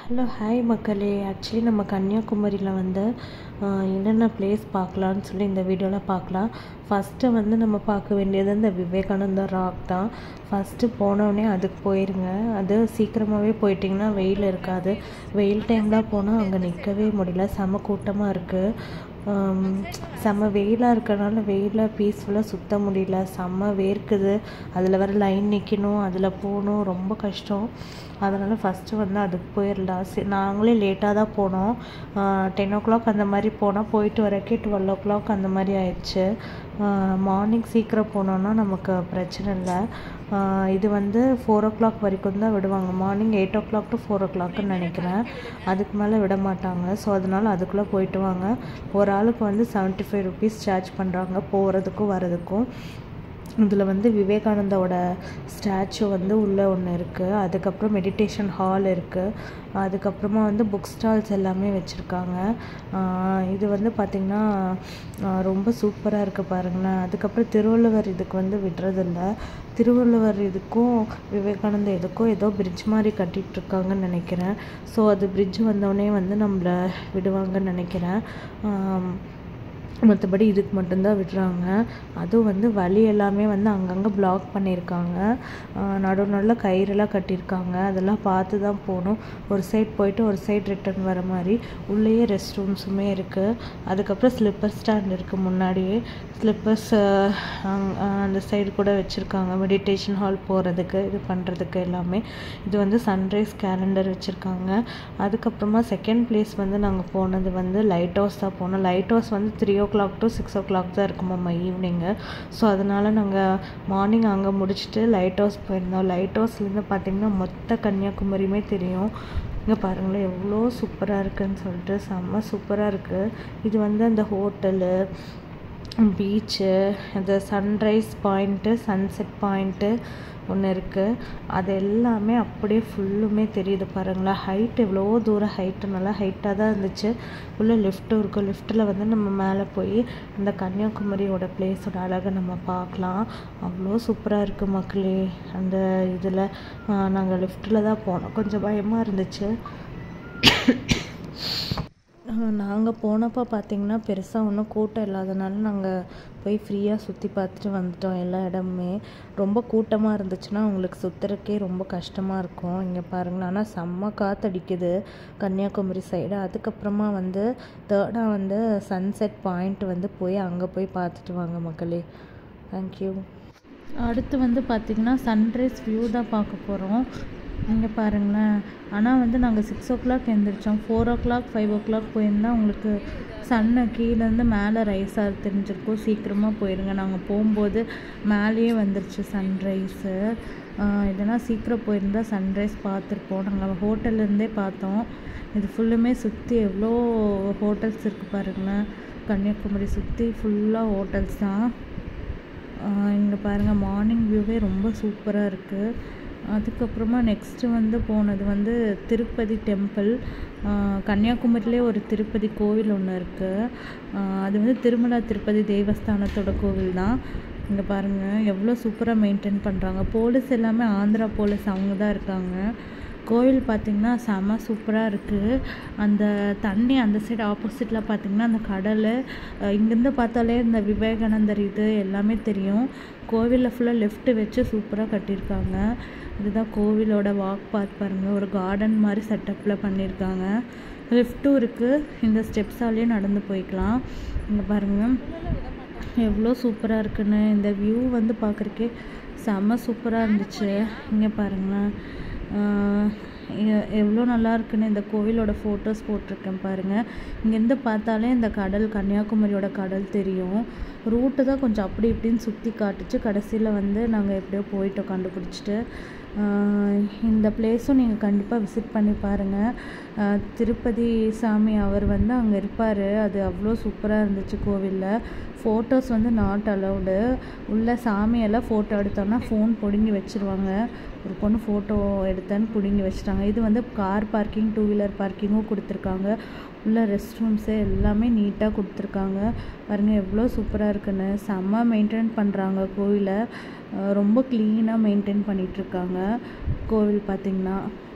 hello hi மக்களே actually நம்ம கன்னியாகுமரியில் வந்து ஆஹ், என்னென்ன பிளேஸ் பார்க்கலான்னு சொல்லி இந்த வீடியோவில் பார்க்கலாம் ஃபஸ்ட்டு வந்து நம்ம பார்க்க வேண்டியது இந்த விவேகானந்தா ராக் தான் ஃபஸ்ட்டு போனோடனே அதுக்கு போயிருங்க அது சீக்கிரமாகவே போயிட்டிங்கன்னா வெயில் இருக்காது வெயில் டைம்லாம் போனால் அங்கே நிற்கவே முடியல செம கூட்டமாக இருக்குது ஆம், செம்ம வெயிலாக இருக்கறனால வெயிலில் பீஸ்ஃபுல்லாக சுத்த முடியல செம்ம வேர்க்குது அதில் வர லைன் நிற்கணும் அதில் போகணும் ரொம்ப கஷ்டம் அதனால் ஃபஸ்ட்டு வந்து அதுக்கு போயிடலாம் சரி நாங்களே லேட்டாக தான் போனோம் டென் ஓ கிளாக் அந்த மாதிரி போனால் போயிட்டு வரக்கே டுவெல் ஓ கிளாக் அந்த மாதிரி ஆயிடுச்சு மார்னிங் சீக்கிரம் போனோன்னா நமக்கு பிரச்சனை இல்லை ஆஹ் இது வந்து ஃபோர் ஓ கிளாக் வரைக்கும் தான் விடுவாங்க morning eight o'clock to four ஓ கிளாக்குன்னு நினைக்கிறேன் அதுக்கு மேலே விட மாட்டாங்க ஸோ அதனால் அதுக்குள்ளே போயிட்டு வாங்க ஒரு ஆளுக்கு வந்து செவன்ட்டி ஃபைவ் ருபீஸ் சார்ஜ் பண்ணுறாங்க போகிறதுக்கும் வரதுக்கும் இதில் வந்து விவேகானந்தாவோட ஸ்டாச்சு வந்து உள்ளே ஒன்று இருக்குது அதுக்கப்புறம் மெடிடேஷன் ஹால் இருக்குது அதுக்கப்புறமா வந்து புக் ஸ்டால்ஸ் எல்லாமே வச்சுருக்காங்க இது வந்து பார்த்திங்கன்னா ஆஹ் ரொம்ப சூப்பராக இருக்குது பாருங்களேன் அதுக்கப்புறம் திருவள்ளுவர் இதுக்கு வந்து விடுறதில்ல திருவள்ளுவர் இதுக்கும் விவேகானந்தா இதுக்கும் ஏதோ பிரிட்ஜ் மாதிரி கட்டிட்டு இருக்காங்கன்னு நினைக்கிறேன் ஸோ அது பிரிட்ஜ் வந்தோடனே வந்து நம்மளை விடுவாங்கன்னு நினைக்கிறேன் ஆம், மற்றபடி இதுக்கு மட்டும்தான் விடுறாங்க அதுவும் வந்து வழி எல்லாமே வந்து அங்கங்கே பிளாக் பண்ணியிருக்காங்க நடு நடுவில் கயிறெல்லாம் கட்டியிருக்காங்க அதெல்லாம் பார்த்து தான் போகணும் ஒரு சைட் போயிட்டு ஒரு சைடு ரிட்டர்ன் வர மாதிரி உள்ளேயே ரெஸ்ட் ரூம்ஸுமே இருக்குது அதுக்கப்புறம் ஸ்லிப்பர் ஸ்டாண்ட் இருக்குது முன்னாடியே ஸ்லிப்பர்ஸ் அந்த சைடு கூட வச்சுருக்காங்க மெடிடேஷன் ஹால் போகிறதுக்கு இது பண்ணுறதுக்கு எல்லாமே இது வந்து சன்ரைஸ் கேலண்டர் வச்சுருக்காங்க அதுக்கப்புறமா செகண்ட் பிளேஸ் வந்து நாங்கள் போனது வந்து லைட் ஹவுஸ் தான் போனோம் லைட் ஹவுஸ் வந்து three o'clock to six o'clock தான் இருக்குமாம்மா ஈவினிங்கு ஸோ அதனால் நாங்கள் மார்னிங் அங்கே முடிச்சுட்டு லைட் ஹவுஸ் போயிருந்தோம் லைட் ஹவுஸ்லேருந்து பார்த்திங்கன்னா மொத்த கன்னியாகுமரியுமே தெரியும் இங்கே பாருங்களேன் எவ்வளோ சூப்பராக இருக்குன்னு சொல்லிட்டு செம்ம சூப்பராக இருக்குது இது வந்து அந்த ஹோட்டலு பீச்சு இந்த சன்ரைஸ் பாயிண்ட்டு சன்செட் பாயிண்ட்டு ஒன்று இருக்குது அது எல்லாமே அப்படியே ஃபுல்லுமே தெரியுது பாருங்களேன் ஹைட் எவ்வளோ தூரம் ஹைட்டு நல்லா ஹைட்டாக தான் இருந்துச்சு உள்ள லிஃப்ட்டும் இருக்கும் லிஃப்ட்டில் வந்து நம்ம மேலே போய் அந்த கன்னியாகுமரியோட பிளேஸோட அழகை நம்ம பார்க்கலாம் அவ்வளோ சூப்பராக இருக்குது மக்களே அந்த இதில் நாங்கள் லிஃப்ட்டில் தான் போனோம் கொஞ்சம் பயமாக இருந்துச்சு நாங்கள் போனப்போ பார்த்தீங்கன்னா பெருசாக ஒன்றும் கூட்டம் இல்லாதனால நாங்கள் போய் ஃப்ரீயாக சுற்றி பார்த்துட்டு வந்துட்டோம் எல்லா இடமுமே ரொம்ப கூட்டமாக இருந்துச்சுன்னா உங்களுக்கு சுற்றுறக்கே ரொம்ப கஷ்டமாக இருக்கும் இங்கே பாருங்களேன் ஆனால் செம்ம காற்றடிக்குது கன்னியாகுமரி சைடு அதுக்கப்புறமா வந்து தேர்டாக வந்து சன்செட் பாயிண்ட் வந்து போய் அங்கே போய் பார்த்துட்டு வாங்க மக்களே தேங்க்யூ அடுத்து வந்து பார்த்திங்கன்னா சன்ரைஸ் வியூ தான் பார்க்க போகிறோம் இங்கே பாருங்களேன் ஆனால் வந்து நாங்கள் சிக்ஸ் ஓ கிளாக் எழுந்திரிச்சோம் four o'clock five o'clock போயிருந்தா உங்களுக்கு சன்னை கீழேருந்து மேலே ரைஸ் ஆக தெரிஞ்சிருக்கும் சீக்கிரமாக போயிருங்க நாங்கள் போகும்போது மேலேயே வந்துருச்சு சன்ரைஸு இதெல்லாம் சீக்கிரம் போயிருந்தா சன்ரைஸ் பார்த்துருப்போம் நாங்கள் ஹோட்டல்லேருந்தே பார்த்தோம் இது ஃபுல்லுமே சுற்றி எவ்வளோ ஹோட்டல்ஸ் இருக்குது பாருங்களேன் கன்னியாகுமரி சுற்றி ஃபுல்லாக ஹோட்டல்ஸ் தான் இங்கே பாருங்கள் மார்னிங் வியூவே ரொம்ப சூப்பராக இருக்குது அதுக்கப்புறமா நெக்ஸ்ட்டு வந்து போனது வந்து திருப்பதி டெம்பிள் கன்னியாகுமரியிலே ஒரு திருப்பதி கோவில் ஒன்று இருக்குது அது வந்து திருமலா திருப்பதி தேவஸ்தானத்தோட கோவில் தான் இங்கே பாருங்கள் எவ்வளோ சூப்பராக மெயின்டைன் பண்ணுறாங்க போலீஸ் எல்லாமே ஆந்திரா போலீஸ் அவங்க தான் இருக்காங்க கோவில் பார்த்திங்கன்னா செம சூப்பராக இருக்குது அந்த தண்ணி அந்த சைடு ஆப்போசிட்டில் பார்த்திங்கன்னா அந்த கடல் அஹ் இங்கேருந்து பார்த்தாலே இந்த விவேகானந்தர் இது எல்லாமே தெரியும் கோவிலில் ஃபுல்லாக லெஃப்ட் வச்சு சூப்பராக கட்டியிருக்காங்க இதுதான் கோவிலோட வாக் பாத் பாருங்கள் ஒரு கார்டன் மாதிரி செட்டப்பில் பண்ணியிருக்காங்க லிஃப்ட்டும் இருக்குது இந்த ஸ்டெப்ஸாலேயே நடந்து போய்க்கலாம் இங்கே பாருங்கள் எவ்வளோ சூப்பராக இருக்குன்னு இந்த வியூ வந்து பார்க்குறக்கே செம்ம சூப்பராக இருந்துச்சு இங்கே பாருங்களேன் ஆஹ் எ- எவ்வளோ நல்லா இருக்குன்னு இந்த கோவிலோட ஃபோட்டோஸ் போட்டிருக்கேன் பாருங்கள் இங்கேருந்து பார்த்தாலே இந்த கடல் கன்னியாகுமரியோட கடல் தெரியும் ரூட்டு தான் கொஞ்சம் அப்படி இப்படின்னு சுற்றி காட்டுச்சு கடைசியில் வந்து நாங்கள் எப்படியோ போயிட்டோம் கண்டுபிடிச்சிட்டு ஆஹ் இந்த பிளேஸும் நீங்கள் கண்டிப்பாக விசிட் பண்ணி பாருங்கள் ஆஹ் திருப்பதி சாமி அவர் வந்து அங்கே இருப்பார் அது அவ்வளோ சூப்பராக இருந்துச்சு கோவிலில் ஃபோட்டோஸ் வந்து நாட் அலௌடு உள்ள சாமியெல்லாம் ஃபோட்டோ எடுத்தோம்னா ஃபோன் பிடுங்கி வச்சிருவாங்க ஒரு பொண்ணு ஃபோட்டோ எடுத்தேன்னு பிடுங்கி வச்சிட்டாங்க இது வந்து கார் பார்க்கிங் டூ வீலர் பார்க்கிங்கும் கொடுத்துருக்காங்க உள்ள ரெஸ்ட் ரூம்ஸு எல்லாமே நீட்டாக கொடுத்துருக்காங்க பாருங்கள் எவ்வளோ சூப்பராக இருக்குன்னு செம்ம மெயின்டைன் பண்ணுறாங்க கோவிலை அஹ் ரொம்ப க்ளீனாக மெயின்டைன் பண்ணிகிட்ருக்காங்க கோவில் பார்த்திங்கன்னா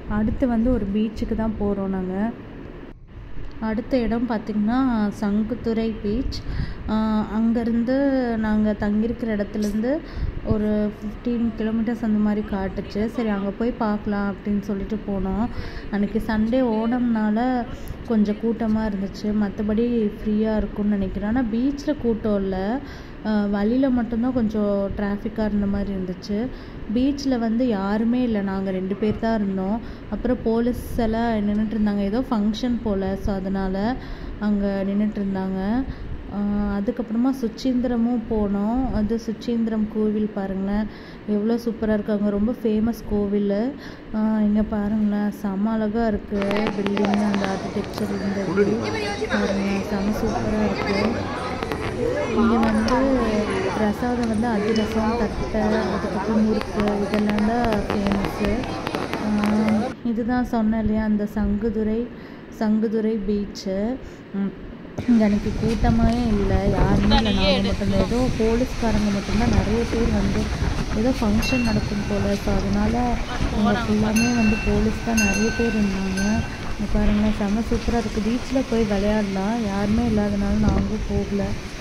அடுத்து வந்து ஒரு பீச்சுக்கு தான் போகிறோம் நாங்கள் அடுத்த இடம் பார்த்திங்கன்னா சங்குத்துறை பீச் அங்கேருந்து நாங்கள் தங்கியிருக்கிற இடத்துலேருந்து ஒரு ஃபிஃப்டீன் கிலோமீட்டர்ஸ் அந்த மாதிரி காட்டுச்சு சரி அங்கே போய் பார்க்கலாம் அப்படின்னு சொல்லிட்டு போனோம் அன்றைக்கி சண்டே ஓணம்னால கொஞ்சம் கூட்டமாக இருந்துச்சு மற்றபடி ஃப்ரீயாக இருக்கும்னு நினைக்கிறேன் ஆனால் பீச்சில் கூட்டம் இல்லை வழியில் மட்டும்தான் கொஞ்சம் டிராஃபிக்காக இருந்த மாதிரி இருந்துச்சு பீச்சில் வந்து யாருமே இல்லை நாங்கள் ரெண்டு பேர் தான் இருந்தோம் அப்புறம் போலீஸ் எல்லாம் நின்றுட்டு இருந்தாங்க ஏதோ ஃபங்க்ஷன் போல் ஸோ அதனால் அங்கே நின்றுட்டு இருந்தாங்க அதுக்கப்புறமா சுச்சீந்திரமும் போனோம் அது சுச்சீந்திரம் கோவில் பாருங்களேன் எவ்வளோ சூப்பராக இருக்குது அங்கே ரொம்ப ஃபேமஸ் கோவில் இங்கே பாருங்களேன் செம அழகாக இருக்குது பில்டிங் அந்த ஆர்கிடெக்சர் இந்த பாருங்கள் செம சூப்பராக இருக்குது இங்கே வந்து பிரசாதம் வந்து அதிரசம் தட்டை அதுக்கப்புறம் முறுக்கு இதெல்லாம் தான் ஃபேமஸ்ஸு இதுதான் சொன்னேன் இல்லையா அந்த சங்குதுரை சங்குதுரை பீச்சு இங்கே அன்றைக்கி கூட்டமாகவே இல்லை யாருமே இல்லை நாங்கள் மட்டும்தான் ஏதோ போலீஸ்காரங்க மட்டும்தான் நிறைய பேர் வந்து ஏதோ ஃபங்க்ஷன் நடக்கும் போல் ஸோ அதனால் இங்கே ஃபுல்லாமே வந்து போலீஸ் தான் நிறைய பேர் இருந்தாங்க இங்கே பாருங்களேன் செம்ம சூப்பராக இருக்குது பீச்சில் போய் விளையாடலாம் யாருமே இல்லாதனால நாங்களும் போகல